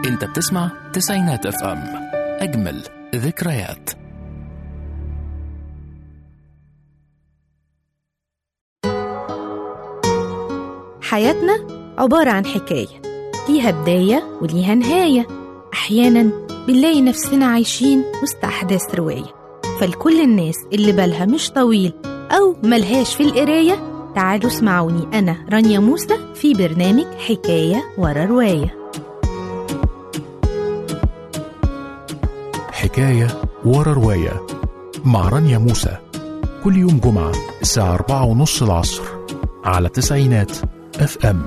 انت بتسمع تسعينات اف ام اجمل ذكريات حياتنا عبارة عن حكاية ليها بداية وليها نهاية أحيانا بنلاقي نفسنا عايشين وسط أحداث رواية فلكل الناس اللي بالها مش طويل أو ملهاش في القراية تعالوا اسمعوني أنا رانيا موسى في برنامج حكاية ورا رواية حكاية ورا رواية مع رانيا موسى كل يوم جمعة الساعة أربعة ونص العصر على تسعينات اف ام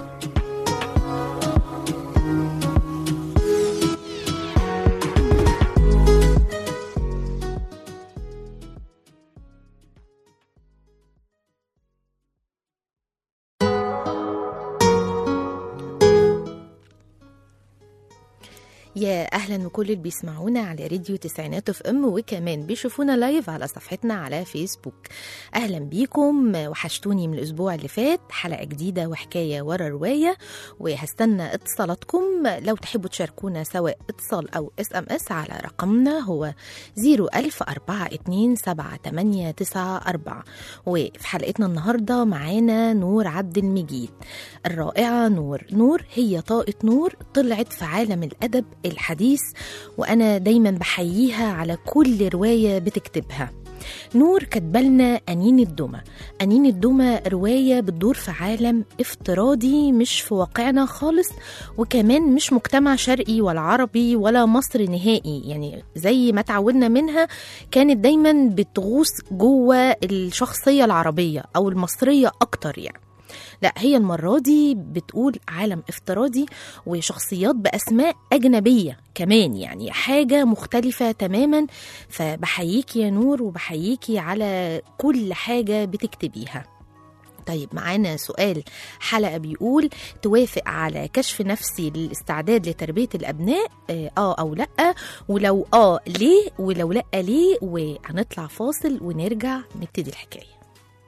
يا اهلا وكل اللي بيسمعونا على راديو تسعينات اف ام وكمان بيشوفونا لايف على صفحتنا على فيسبوك اهلا بيكم وحشتوني من الاسبوع اللي فات حلقه جديده وحكايه ورا روايه وهستنى اتصالاتكم لو تحبوا تشاركونا سواء اتصال او اس ام اس على رقمنا هو 010427894 وفي حلقتنا النهارده معانا نور عبد المجيد الرائعه نور نور هي طاقه نور طلعت في عالم الادب الحديث وانا دايما بحييها على كل روايه بتكتبها نور كاتبالنا أنين الدمى أنين الدمى رواية بتدور في عالم افتراضي مش في واقعنا خالص وكمان مش مجتمع شرقي ولا عربي ولا مصر نهائي يعني زي ما تعودنا منها كانت دايما بتغوص جوه الشخصية العربية أو المصرية أكتر يعني لا هي المرة دي بتقول عالم افتراضي وشخصيات بأسماء أجنبية كمان يعني حاجة مختلفة تماما فبحييكي يا نور وبحييكي على كل حاجة بتكتبيها طيب معانا سؤال حلقة بيقول توافق على كشف نفسي للاستعداد لتربية الأبناء آه, آه أو لأ ولو آه ليه ولو لأ ليه وهنطلع فاصل ونرجع نبتدي الحكاية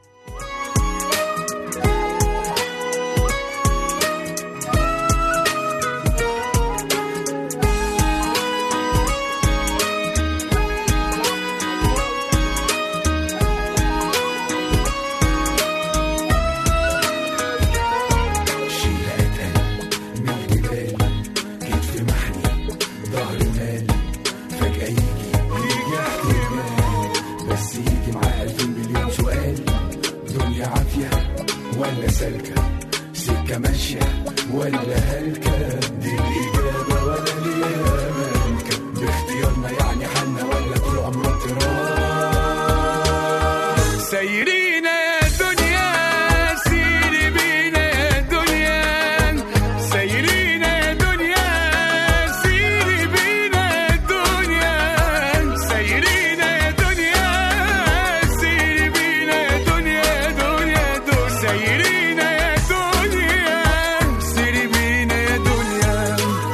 ولا سالكة سكة ماشية ولا هلكة دي الإجابة ولا ليها مالكة باختيارنا يعني حالنا ولا طول عمرنا اضطراب سايرين يا دنيا سيري بينا يا دنيا سايرين يا دنيا سيري بينا يا دنيا سايرين يا دنيا سيري بينا يا دنيا دنيا دنيا سايرين يا دنيا سيري بينا يا دنيا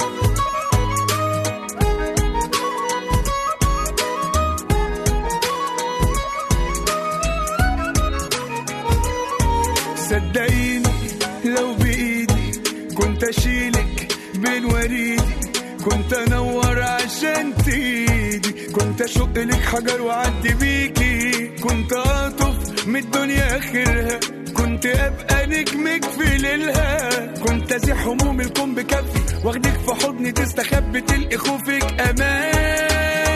صدقيني لو بايدي كنت اشيلك بين وريدي كنت انور عشان تيجي كنت اشق لك حجر واعدي بيكي كنت اطف من الدنيا اخرها كنت ابقى نجمك في ليلها كنت ازيح هموم الكون بكفي واخدك في حضني تستخبي تلقي خوفك امان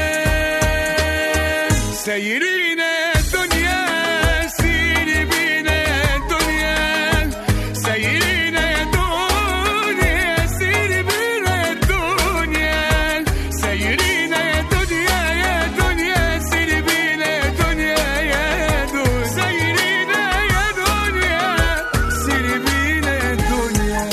سايرين يا دنيا سيري بينا يا دنيا سايرين يا دنيا سيري بينا يا دنيا سايرين يا دنيا يا دنيا سيري بينا يا دنيا يا دنيا سايرين يا دنيا سيري بينا يا دنيا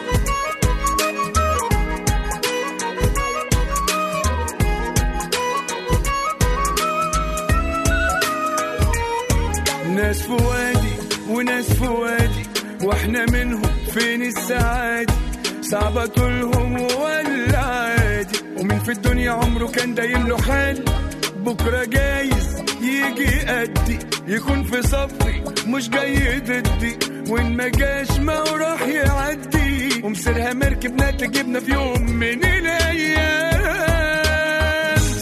ناس في وادي وناس في وادي واحنا منهم فين السعادة صعبة طولهم ولا عادي ومين في الدنيا عمره كان دايم له حال بكرة جايز يجي قدي يكون في صفي مش جاي ضدي وان ما جاش ما هو راح يعدي ومسيرها مركب نات جبنا في يوم من الايام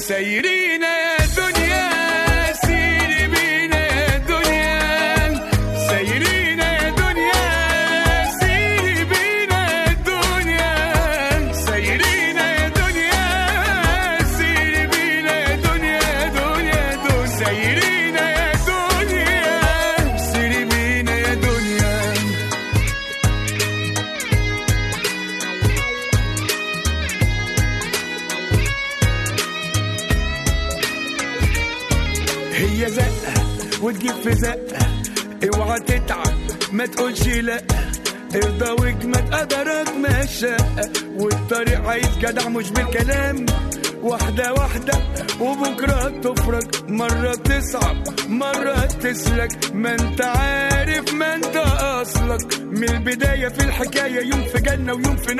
سايرين يا دنيا سيري بينا يا دنيا سايرين يا دنيا سيري بينا يا دنيا سايرين يا دنيا سيري بينا يا دنيا دنيا دنيا سايرين يا دنيا سيري بينا يا دنيا هي زقة وتجيب في زقة اوعى تتعب ما تقولش لا ارضى واجمد قدرك ما الشقة والطريق عايز جدع مش بالكلام واحدة واحدة وبكرة تفرج مرة تصعب مرة تسلك ما انت عارف ما انت اصلك من البداية في الحكاية يوم في جنة ويوم في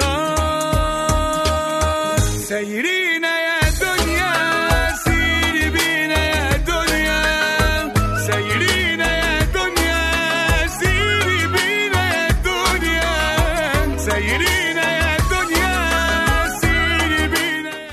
نار سايرين يا دنيا سيري بينا يا دنيا سايرين يا دنيا سيري بينا يا دنيا سايرين يا دنيا سيري بينا يا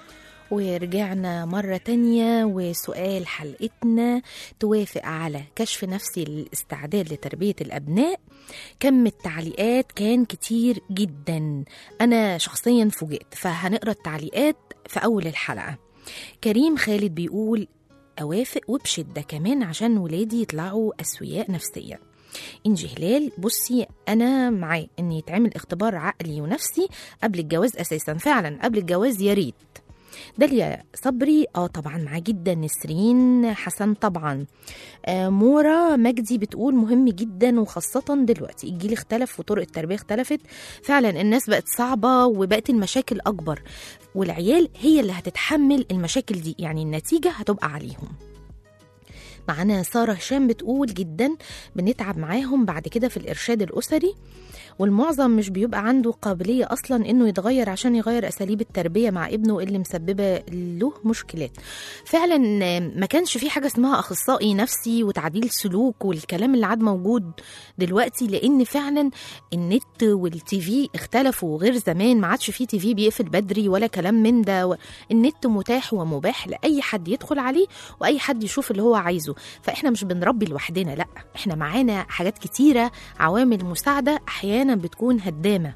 ورجعنا مرة تانية وسؤال حلقتنا توافق على كشف نفسي للاستعداد لتربية الأبناء كم التعليقات كان كتير جدا أنا شخصيا فوجئت فهنقرأ التعليقات في أول الحلقة كريم خالد بيقول أوافق وبشدة كمان عشان ولادي يطلعوا أسوياء نفسيا إنجي هلال بصي أنا معاه إن يتعمل اختبار عقلي ونفسي قبل الجواز أساسا فعلا قبل الجواز يا ريت داليا صبري اه طبعا معاه جدا نسرين حسن طبعا آه مورا مجدي بتقول مهم جدا وخاصة دلوقتي الجيل اختلف وطرق التربية اختلفت فعلا الناس بقت صعبة وبقت المشاكل أكبر والعيال هي اللي هتتحمل المشاكل دي يعني النتيجة هتبقى عليهم معانا سارة هشام بتقول جدا بنتعب معاهم بعد كده في الإرشاد الأسري والمعظم مش بيبقى عنده قابلية أصلا إنه يتغير عشان يغير أساليب التربية مع ابنه اللي مسببة له مشكلات فعلا ما كانش في حاجة اسمها أخصائي نفسي وتعديل سلوك والكلام اللي عاد موجود دلوقتي لأن فعلا النت والتي في اختلفوا غير زمان ما عادش في تي في بيقفل بدري ولا كلام من ده و- النت متاح ومباح لأي حد يدخل عليه وأي حد يشوف اللي هو عايزه فإحنا مش بنربي لوحدنا لأ إحنا معانا حاجات كتيرة عوامل مساعدة أحيانا بتكون هدامة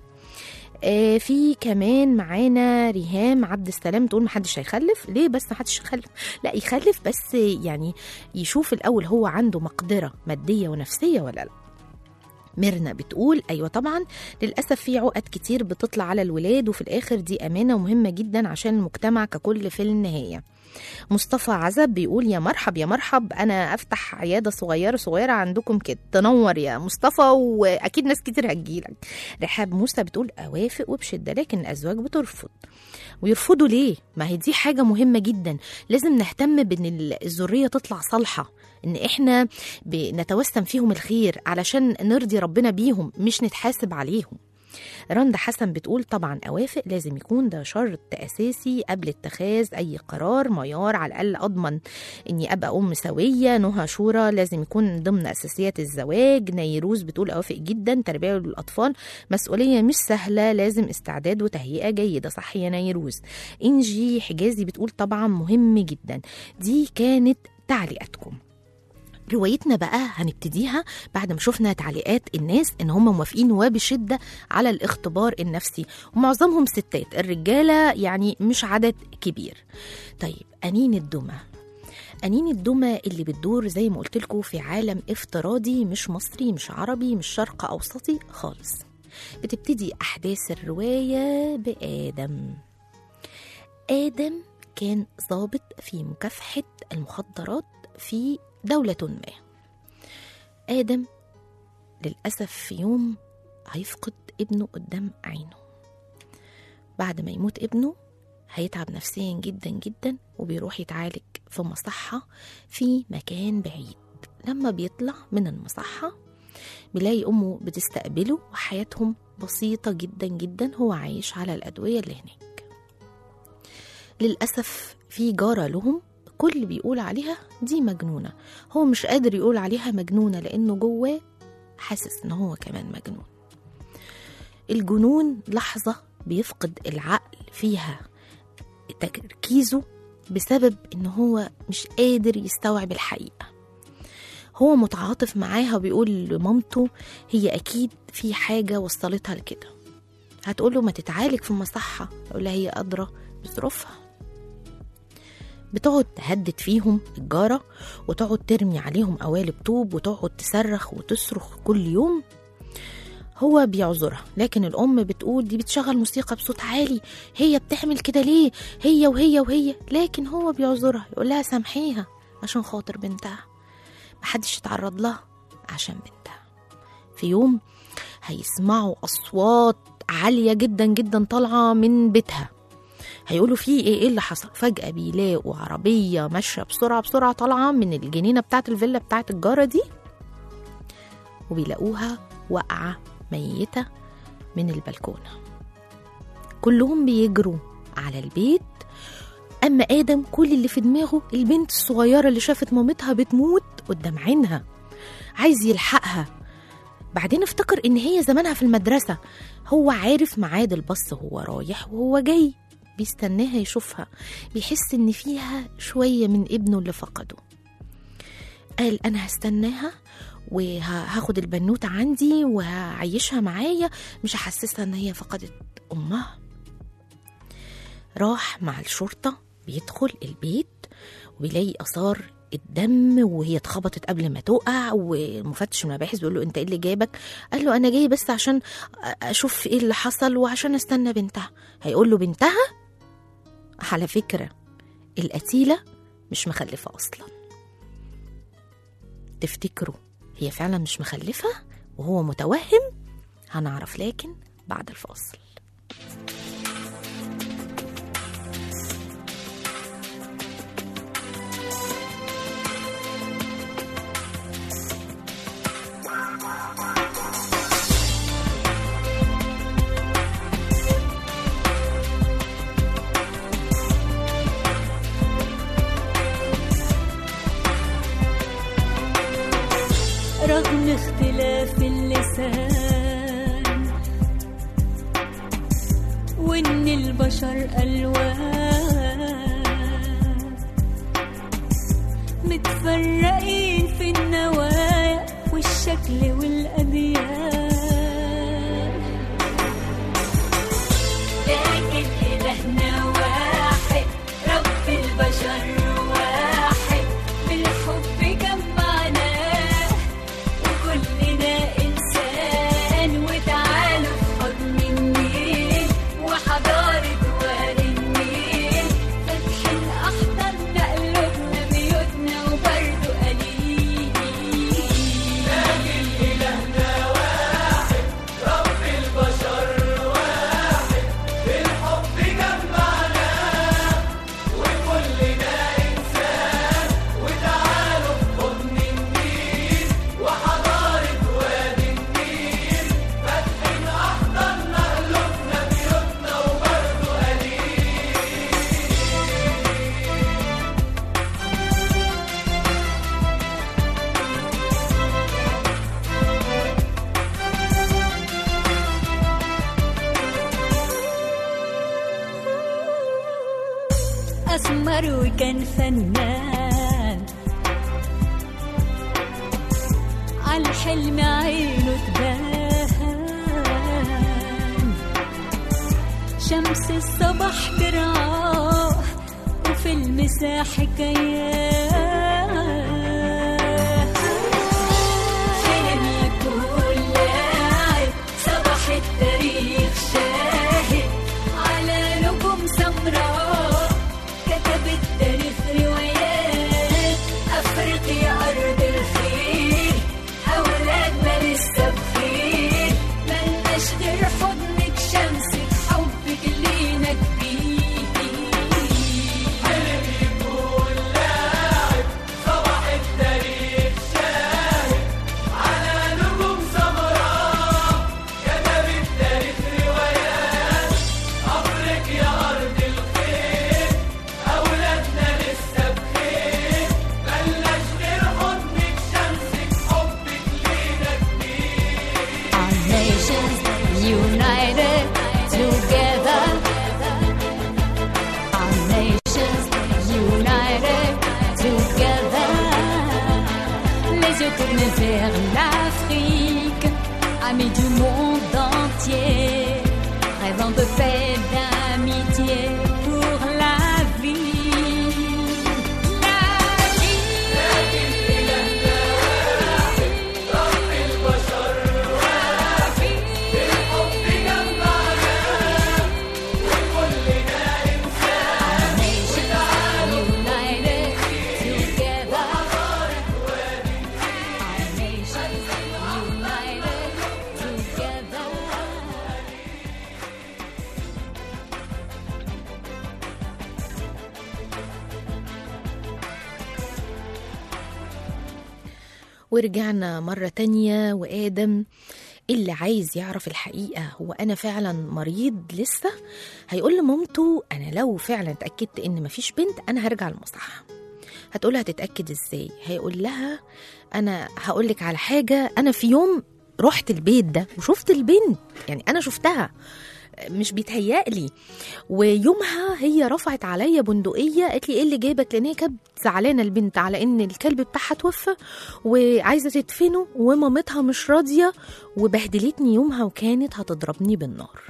آه في كمان معانا ريهام عبد السلام تقول محدش هيخلف ليه بس محدش يخلف لا يخلف بس يعني يشوف الاول هو عنده مقدره ماديه ونفسيه ولا لا ميرنا بتقول ايوه طبعا للاسف في عقد كتير بتطلع على الولاد وفي الاخر دي امانه ومهمه جدا عشان المجتمع ككل في النهايه مصطفى عزب بيقول يا مرحب يا مرحب انا افتح عياده صغيره صغيره عندكم كده تنور يا مصطفى واكيد ناس كتير هتجيلك رحاب موسى بتقول اوافق وبشده لكن الازواج بترفض ويرفضوا ليه ما هي دي حاجه مهمه جدا لازم نهتم بان الذريه تطلع صالحه ان احنا بنتوسم فيهم الخير علشان نرضي ربنا بيهم مش نتحاسب عليهم رندا حسن بتقول طبعا اوافق لازم يكون ده شرط اساسي قبل اتخاذ اي قرار معيار على الاقل اضمن اني ابقى ام سويه نهى شورى لازم يكون ضمن اساسيات الزواج نيروز بتقول اوافق جدا تربيه الاطفال مسؤوليه مش سهله لازم استعداد وتهيئه جيده صح يا نيروز انجي حجازي بتقول طبعا مهم جدا دي كانت تعليقاتكم روايتنا بقى هنبتديها بعد ما شفنا تعليقات الناس ان هم موافقين وبشده على الاختبار النفسي ومعظمهم ستات الرجاله يعني مش عدد كبير طيب انين الدمى أنين الدمى اللي بتدور زي ما قلت لكم في عالم افتراضي مش مصري مش عربي مش شرق أوسطي خالص بتبتدي أحداث الرواية بآدم آدم كان ضابط في مكافحة المخدرات في دولة ما آدم للأسف في يوم هيفقد ابنه قدام عينه بعد ما يموت ابنه هيتعب نفسيا جدا جدا وبيروح يتعالج في مصحة في مكان بعيد لما بيطلع من المصحة بيلاقي أمه بتستقبله وحياتهم بسيطة جدا جدا هو عايش على الأدوية اللي هناك للأسف في جارة لهم كل بيقول عليها دي مجنونة هو مش قادر يقول عليها مجنونة لأنه جواه حاسس إن هو كمان مجنون الجنون لحظة بيفقد العقل فيها تركيزه بسبب إن هو مش قادر يستوعب الحقيقة هو متعاطف معاها وبيقول لمامته هي أكيد في حاجة وصلتها لكده هتقوله ما تتعالج في المصحة يقول لها هي أدرى بظروفها بتقعد تهدد فيهم الجارة وتقعد ترمي عليهم قوالب طوب وتقعد تصرخ وتصرخ كل يوم هو بيعذرها لكن الأم بتقول دي بتشغل موسيقى بصوت عالي هي بتعمل كده ليه هي وهي وهي لكن هو بيعذرها يقول لها سامحيها عشان خاطر بنتها محدش يتعرض لها عشان بنتها في يوم هيسمعوا أصوات عالية جدا جدا طالعة من بيتها هيقولوا فيه ايه ايه اللي حصل فجأة بيلاقوا عربية ماشية بسرعة بسرعة طالعة من الجنينة بتاعة الفيلا بتاعة الجارة دي وبيلاقوها واقعة ميتة من البلكونة كلهم بيجروا على البيت أما آدم كل اللي في دماغه البنت الصغيرة اللي شافت مامتها بتموت قدام عينها عايز يلحقها بعدين افتكر إن هي زمانها في المدرسة هو عارف ميعاد الباص وهو رايح وهو جاي بيستناها يشوفها بيحس إن فيها شوية من ابنه اللي فقده قال أنا هستناها وهاخد البنوتة عندي وهعيشها معايا مش هحسسها إن هي فقدت أمها راح مع الشرطة بيدخل البيت وبيلاقي آثار الدم وهي اتخبطت قبل ما تقع والمفتش المباحث بيقول له انت ايه اللي جابك قال له انا جاي بس عشان اشوف ايه اللي حصل وعشان استنى بنتها هيقول له بنتها على فكرة القتيلة مش مخلفة اصلا تفتكروا هي فعلا مش مخلفة وهو متوهم هنعرف لكن بعد الفاصل رغم اختلاف اللسان وان البشر الوان متفرقين في النوايا والشكل والاديان لكن الهنا واحد رب البشر واحد بالحب جمعناه وكلنا إنسان وتعالوا في حضن النيل وحضارة وادي النيل فاتحين أحضاننا قلوبنا بيوتنا وبرضه قليل أسمر وكان فنان عالحلم عينه تبان شمس الصبح ترعاه وفي المساء حكايات فين الكل لاعب صباح التاريخ شاهد على نجوم سمراء كتب التاريخ روايات أفريقيا أرض الخير أولادنا لسه بخير ملناش غير حضنك شمسك حبك لينا كبير amis du monde entier, rêvant de paix, d'amitié pour la vie. La vie. Our nations united together. Our nations united together. ورجعنا مرة تانية وآدم اللي عايز يعرف الحقيقة هو أنا فعلا مريض لسه هيقول لمامته أنا لو فعلا اتأكدت إن مفيش بنت أنا هرجع المصحة هتقولها هتتأكد إزاي هيقول لها أنا هقولك على حاجة أنا في يوم رحت البيت ده وشفت البنت يعني أنا شفتها مش بيتهيألي ويومها هي رفعت عليا بندقيه قالت لي ايه اللي جابك لان هي كانت زعلانه البنت على ان الكلب بتاعها توفى وعايزه تدفنه ومامتها مش راضيه وبهدلتني يومها وكانت هتضربني بالنار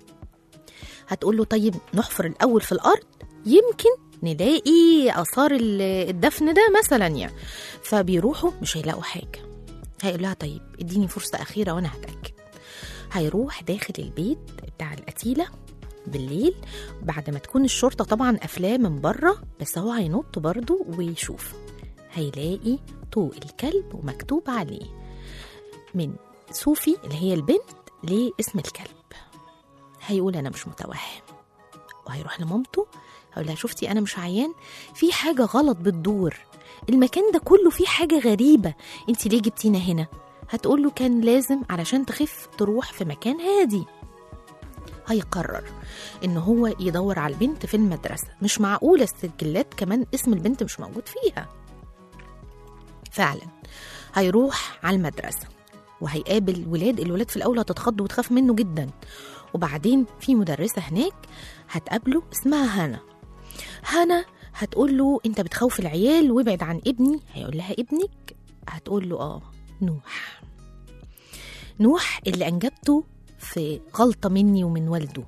هتقول له طيب نحفر الاول في الارض يمكن نلاقي اثار ال- الدفن ده مثلا يعني فبيروحوا مش هيلاقوا حاجه هيقول لها طيب اديني فرصه اخيره وانا هتاكد هيروح داخل البيت بتاع القتيله بالليل بعد ما تكون الشرطة طبعا قافلاه من بره بس هو هينط برضه ويشوف هيلاقي طوق الكلب ومكتوب عليه من صوفي اللي هي البنت لاسم الكلب هيقول أنا مش متوهم وهيروح لمامته هيقول لها شفتي أنا مش عيان في حاجة غلط بتدور المكان ده كله فيه حاجة غريبة انت ليه جبتينا هنا هتقول له كان لازم علشان تخف تروح في مكان هادي هيقرر ان هو يدور على البنت في المدرسه مش معقوله السجلات كمان اسم البنت مش موجود فيها فعلا هيروح على المدرسه وهيقابل ولاد الولاد في الاول هتتخض وتخاف منه جدا وبعدين في مدرسه هناك هتقابله اسمها هنا هنا هتقول له انت بتخوف العيال وابعد عن ابني هيقول لها ابنك هتقول له اه نوح نوح اللي انجبته في غلطه مني ومن والده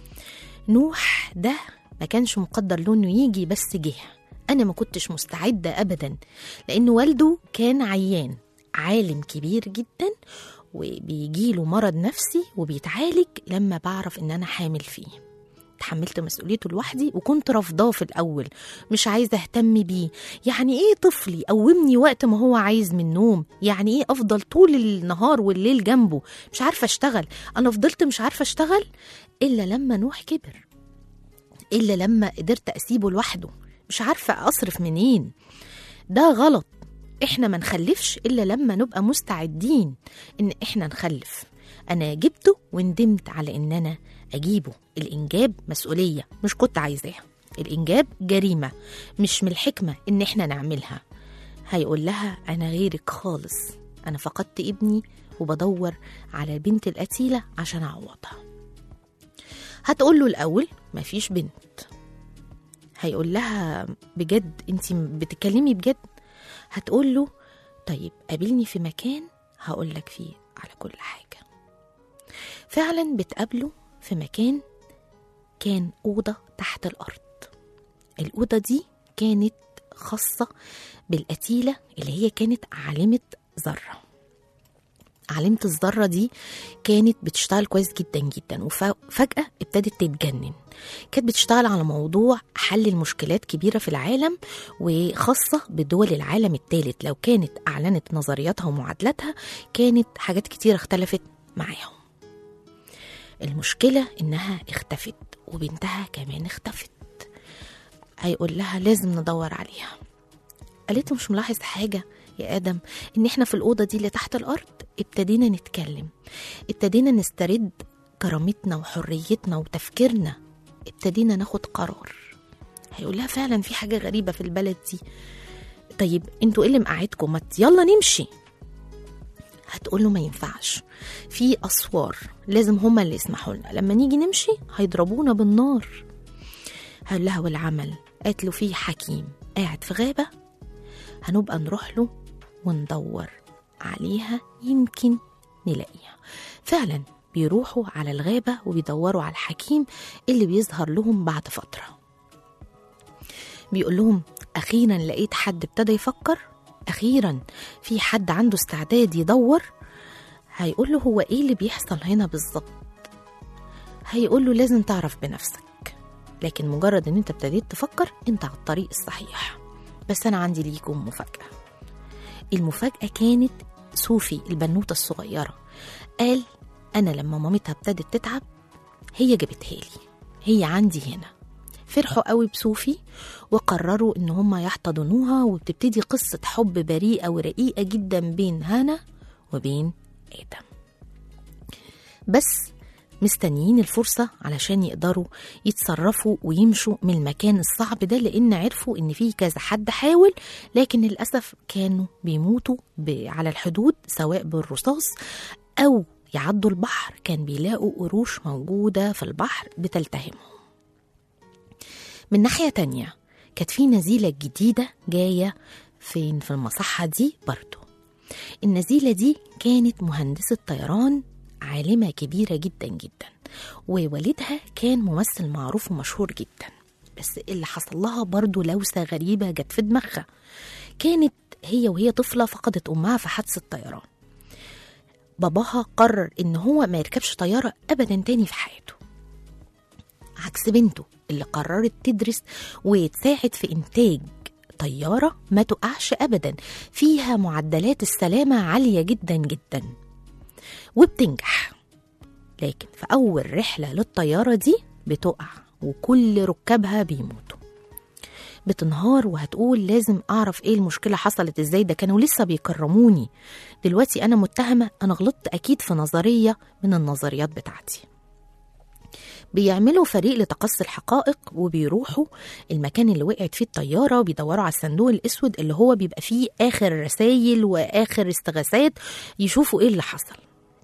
نوح ده ما كانش مقدر له انه يجي بس جه انا ما كنتش مستعده ابدا لان والده كان عيان عالم كبير جدا وبيجيله مرض نفسي وبيتعالج لما بعرف ان انا حامل فيه تحملت مسؤوليته لوحدي وكنت رافضاه في الاول مش عايزه اهتم بيه يعني ايه طفلي قومني وقت ما هو عايز من النوم يعني ايه افضل طول النهار والليل جنبه مش عارفه اشتغل انا فضلت مش عارفه اشتغل الا لما نوح كبر الا لما قدرت اسيبه لوحده مش عارفه اصرف منين ده غلط احنا ما نخلفش الا لما نبقى مستعدين ان احنا نخلف انا جبته وندمت على ان انا اجيبه الانجاب مسؤوليه مش كنت عايزاها الانجاب جريمه مش من الحكمه ان احنا نعملها هيقول لها انا غيرك خالص انا فقدت ابني وبدور على البنت القتيله عشان اعوضها هتقول له الاول مفيش بنت هيقول لها بجد انت بتتكلمي بجد هتقول له طيب قابلني في مكان هقول لك فيه على كل حاجه فعلا بتقابله في مكان كان اوضه تحت الارض الاوضه دي كانت خاصه بالقتيله اللي هي كانت عالمه ذره عالمة الذرة دي كانت بتشتغل كويس جدا جدا وفجأة ابتدت تتجنن كانت بتشتغل على موضوع حل المشكلات كبيرة في العالم وخاصة بدول العالم الثالث لو كانت أعلنت نظرياتها ومعادلاتها كانت حاجات كتير اختلفت معاهم المشكلة إنها اختفت وبنتها كمان اختفت هيقول لها لازم ندور عليها قالت له مش ملاحظ حاجة يا آدم إن إحنا في الأوضة دي اللي تحت الأرض ابتدينا نتكلم ابتدينا نسترد كرامتنا وحريتنا وتفكيرنا ابتدينا ناخد قرار هيقول لها فعلا في حاجة غريبة في البلد دي طيب انتوا ايه اللي مقعدكم ما يلا نمشي هتقول له ما ينفعش في اسوار لازم هما اللي يسمحوا لنا لما نيجي نمشي هيضربونا بالنار هقول لها والعمل قالت له في حكيم قاعد في غابة هنبقى نروح له وندور عليها يمكن نلاقيها فعلا بيروحوا على الغابة وبيدوروا على الحكيم اللي بيظهر لهم بعد فترة بيقول لهم أخيرا لقيت حد ابتدى يفكر أخيرا في حد عنده استعداد يدور هيقول له هو إيه اللي بيحصل هنا بالظبط هيقول له لازم تعرف بنفسك لكن مجرد ان انت ابتديت تفكر انت على الطريق الصحيح بس انا عندي ليكم مفاجأة المفاجأة كانت صوفي البنوتة الصغيرة قال انا لما مامتها ابتدت تتعب هي جابتها لي هي عندي هنا فرحوا قوي بصوفي وقرروا ان هم يحتضنوها وبتبتدي قصة حب بريئة ورقيقة جدا بين هانا وبين آدم بس مستنيين الفرصة علشان يقدروا يتصرفوا ويمشوا من المكان الصعب ده لأن عرفوا إن في كذا حد حاول لكن للأسف كانوا بيموتوا ب- على الحدود سواء بالرصاص أو يعدوا البحر كان بيلاقوا قروش موجودة في البحر بتلتهمهم من ناحية تانية كانت في نزيلة جديدة جاية فين في المصحة دي برضو النزيلة دي كانت مهندسة طيران عالمة كبيرة جدا جدا ووالدها كان ممثل معروف ومشهور جدا بس اللي حصل لها برضو لوسة غريبة جت في دماغها كانت هي وهي طفلة فقدت أمها في حادثة طيران باباها قرر إن هو ما يركبش طيارة أبدا تاني في حياته عكس بنته اللي قررت تدرس وتساعد في إنتاج طيارة ما تقعش أبدا فيها معدلات السلامة عالية جدا جدا وبتنجح لكن في أول رحلة للطيارة دي بتقع وكل ركابها بيموتوا بتنهار وهتقول لازم أعرف إيه المشكلة حصلت إزاي ده كانوا لسه بيكرموني دلوقتي أنا متهمة أنا غلطت أكيد في نظرية من النظريات بتاعتي بيعملوا فريق لتقصي الحقائق وبيروحوا المكان اللي وقعت فيه الطيارة وبيدوروا على الصندوق الأسود اللي هو بيبقى فيه آخر رسايل وآخر استغاثات يشوفوا إيه اللي حصل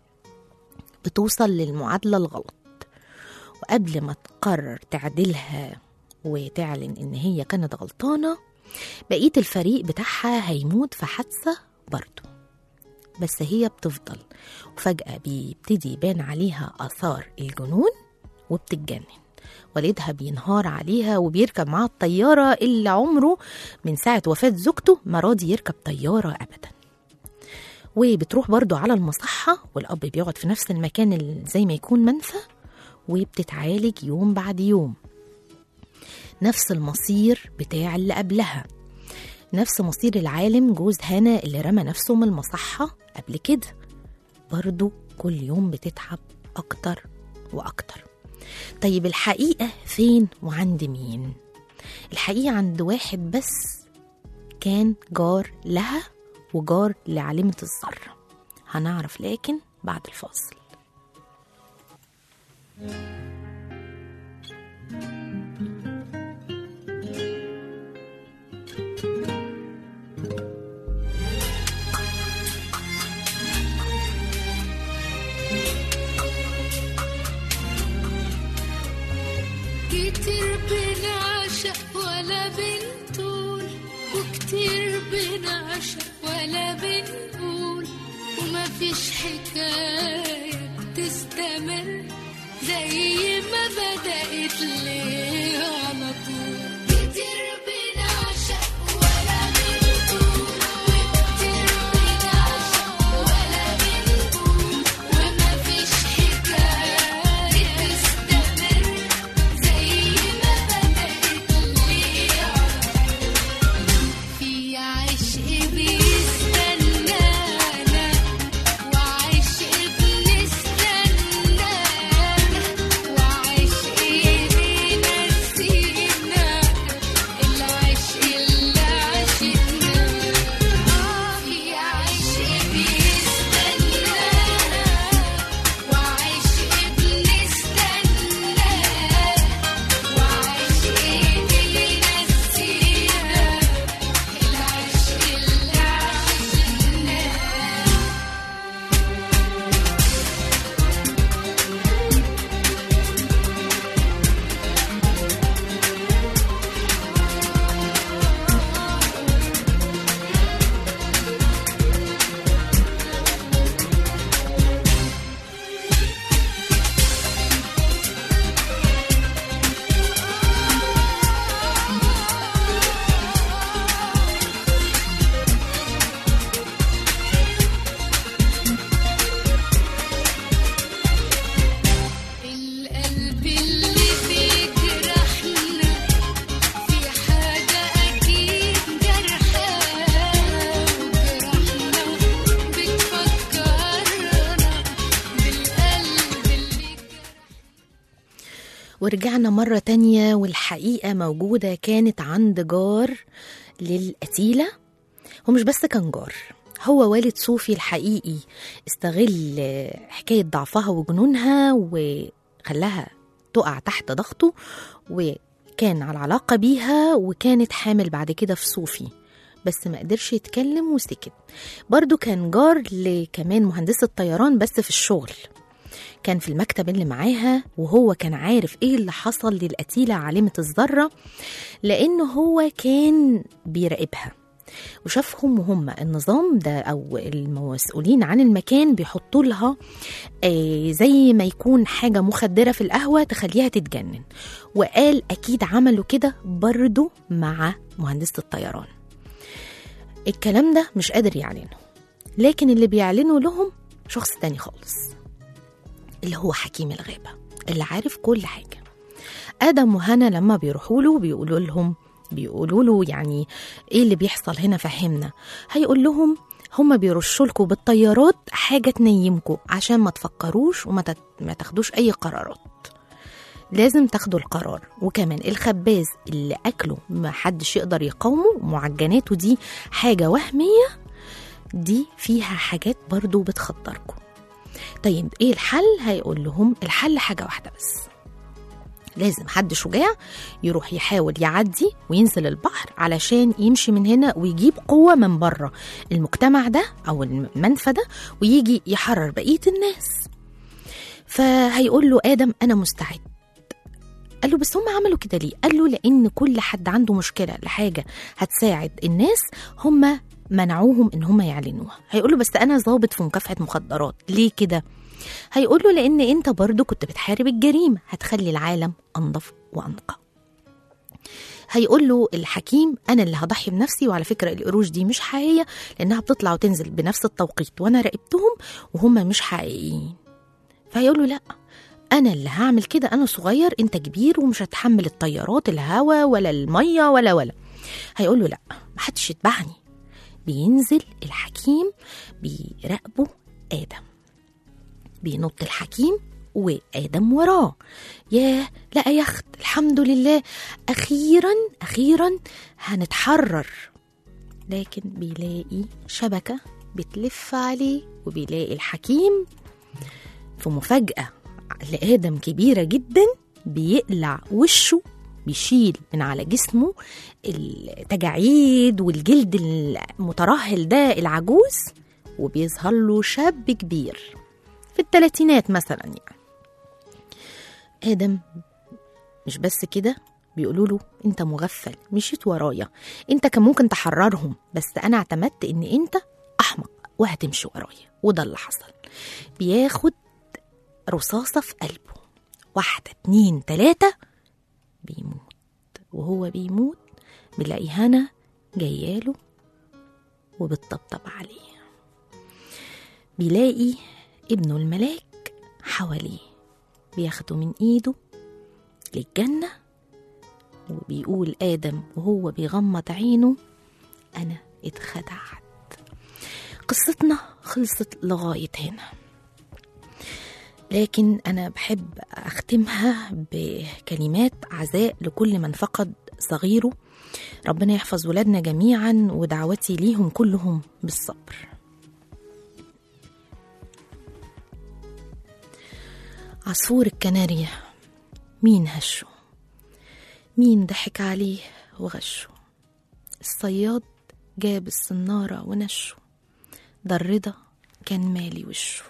بتوصل للمعادلة الغلط وقبل ما تقرر تعدلها وتعلن إن هي كانت غلطانة بقية الفريق بتاعها هيموت في حادثة برضه بس هي بتفضل وفجأة بيبتدي يبان عليها آثار الجنون وبتتجنن والدها بينهار عليها وبيركب معاها الطيارة اللي عمره من ساعة وفاة زوجته ما راضي يركب طيارة أبدا وبتروح برضو على المصحة والأب بيقعد في نفس المكان اللي زي ما يكون منفى وبتتعالج يوم بعد يوم نفس المصير بتاع اللي قبلها نفس مصير العالم جوز هنا اللي رمى نفسه من المصحة قبل كده برضو كل يوم بتتعب أكتر وأكتر طيب الحقيقة فين وعند مين؟ الحقيقة عند واحد بس كان جار لها وجار لعالمة الذرة هنعرف لكن بعد الفاصل كتير بنعشق ولا بنطول وكتير بنعشق ولا بنقول وما فيش حكاية تستمر زي ما بدأت ليه على طول كتير بنعشق ولا بنطول وكتير بنعشق ولا بنقول وما فيش حكاية تستمر زي ما بدأت ليه في عشق بيستنانا وعشق بنستنانا وعشق بينزلنا ورجعنا مرة تانية والحقيقة موجودة كانت عند جار للقتيلة ومش بس كان جار هو والد صوفي الحقيقي استغل حكاية ضعفها وجنونها وخلاها تقع تحت ضغطه وكان على علاقة بيها وكانت حامل بعد كده في صوفي بس ما قدرش يتكلم وسكت برضو كان جار لكمان مهندسة طيران بس في الشغل كان في المكتب اللي معاها وهو كان عارف ايه اللي حصل للقتيلة عالمة الذرة لأنه هو كان بيراقبها وشافهم وهم النظام ده أو المسؤولين عن المكان بيحطوا لها آه زي ما يكون حاجة مخدرة في القهوة تخليها تتجنن وقال أكيد عملوا كده برضو مع مهندسة الطيران الكلام ده مش قادر يعلنه لكن اللي بيعلنه لهم شخص تاني خالص اللي هو حكيم الغابة اللي عارف كل حاجة آدم وهنا لما بيروحوا له بيقولوا لهم بيقولوا له يعني ايه اللي بيحصل هنا فهمنا هيقول لهم هما بيرشوا لكم بالطيارات حاجة تنيمكم عشان ما تفكروش وما تت- ما تاخدوش أي قرارات لازم تاخدوا القرار وكمان الخباز اللي أكله ما حدش يقدر يقاومه معجناته دي حاجة وهمية دي فيها حاجات برضو بتخطركم طيب ايه الحل هيقول لهم الحل حاجة واحدة بس لازم حد شجاع يروح يحاول يعدي وينزل البحر علشان يمشي من هنا ويجيب قوة من بره المجتمع ده أو المنفى ده ويجي يحرر بقية الناس فهيقول له آدم أنا مستعد قال له بس هم عملوا كده ليه؟ قال له لأن كل حد عنده مشكلة لحاجة هتساعد الناس هم منعوهم إن هم يعلنوها هيقول له بس أنا ضابط في مكافحة مخدرات ليه كده؟ هيقول له لأن أنت برضو كنت بتحارب الجريمة هتخلي العالم أنظف وأنقى هيقول له الحكيم انا اللي هضحي بنفسي وعلى فكره القروش دي مش حقيقيه لانها بتطلع وتنزل بنفس التوقيت وانا راقبتهم وهم مش حقيقيين فهيقول له لا انا اللي هعمل كده انا صغير انت كبير ومش هتحمل الطيارات الهوا ولا الميه ولا ولا هيقول له لا محدش يتبعني بينزل الحكيم بيراقبه ادم بينط الحكيم وآدم وراه ياه لا يا أخت الحمد لله أخيرا أخيرا هنتحرر لكن بيلاقي شبكة بتلف عليه وبيلاقي الحكيم في مفاجأة لآدم كبيرة جدا بيقلع وشه بيشيل من على جسمه التجاعيد والجلد المترهل ده العجوز وبيظهر له شاب كبير في الثلاثينات مثلا يعني آدم مش بس كده بيقولوا له انت مغفل مشيت ورايا انت كان ممكن تحررهم بس انا اعتمدت ان انت احمق وهتمشي ورايا وده اللي حصل بياخد رصاصة في قلبه واحدة اتنين تلاتة بيموت وهو بيموت بيلاقي هنا جاياله وبتطبطب عليه بيلاقي ابنه الملاك حواليه بياخده من ايده للجنة وبيقول آدم وهو بيغمض عينه أنا اتخدعت قصتنا خلصت لغاية هنا لكن أنا بحب أختمها بكلمات عزاء لكل من فقد صغيره ربنا يحفظ ولادنا جميعا ودعوتي ليهم كلهم بالصبر عصفور الكناريا مين هشه مين ضحك عليه وغشه الصياد جاب الصنارة ونشه ده الرضا كان مالي وشه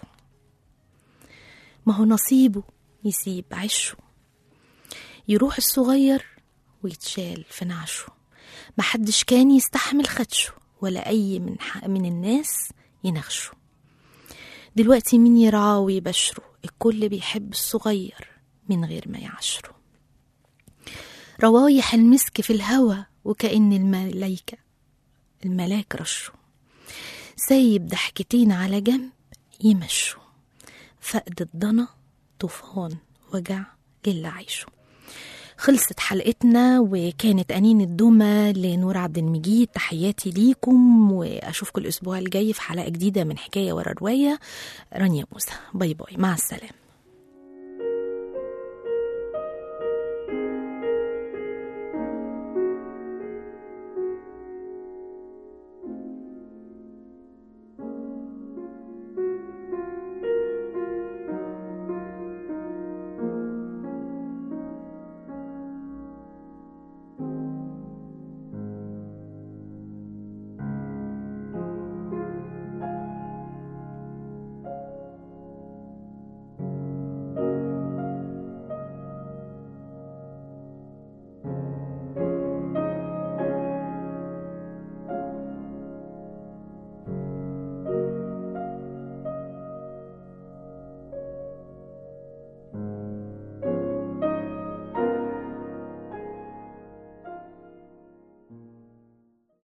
ما هو نصيبه يسيب عشه يروح الصغير ويتشال في نعشه محدش كان يستحمل خدشه ولا أي من, ح- من الناس ينغشه دلوقتي مين يرعاه ويبشره الكل بيحب الصغير من غير ما يعشره روايح المسك في الهوى وكأن الملايكة الملاك رشوا سايب ضحكتين على جنب يمشوا فقد الضنا طوفان وجع للي عايشه خلصت حلقتنا وكانت أنين الدمى لنور عبد المجيد تحياتي ليكم وأشوفكم الأسبوع الجاي في حلقة جديدة من حكاية ورا رواية رانيا موسى باي باي مع السلامة